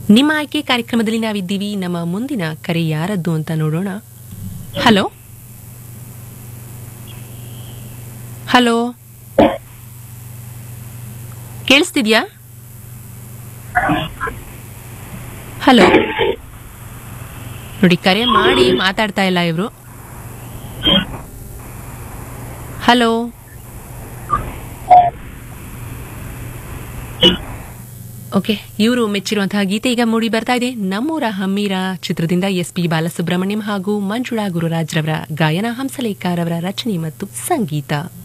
ನಿಮ್ಮ ಆಯ್ಕೆ ಕಾರ್ಯಕ್ರಮದಲ್ಲಿ ನಾವಿದ್ದೀವಿ ನಮ್ಮ ಮುಂದಿನ ಕರೆ ಯಾರದ್ದು ಅಂತ ನೋಡೋಣ ಹಲೋ ಹಲೋ ಕೇಳಿಸ್ತಿದ್ಯಾ ಹಲೋ ನೋಡಿ ಕರೆ ಮಾಡಿ ಮಾತಾಡ್ತಾ ಇಲ್ಲ ಇವರು ಹಲೋ ಓಕೆ ಇವರು ಮೆಚ್ಚಿರುವಂತಹ ಗೀತೆ ಈಗ ಮೂಡಿ ಬರ್ತಾ ಇದೆ ನಮ್ಮೂರ ಹಮ್ಮೀರ ಚಿತ್ರದಿಂದ ಎಸ್ ಪಿ ಬಾಲಸುಬ್ರಹ್ಮಣ್ಯಂ ಹಾಗೂ ಮಂಜುಳಾ ಗುರುರಾಜ್ರವರ ಗಾಯನ ಹಂಸಲೇಖರವರ ರಚನೆ ಮತ್ತು ಸಂಗೀತ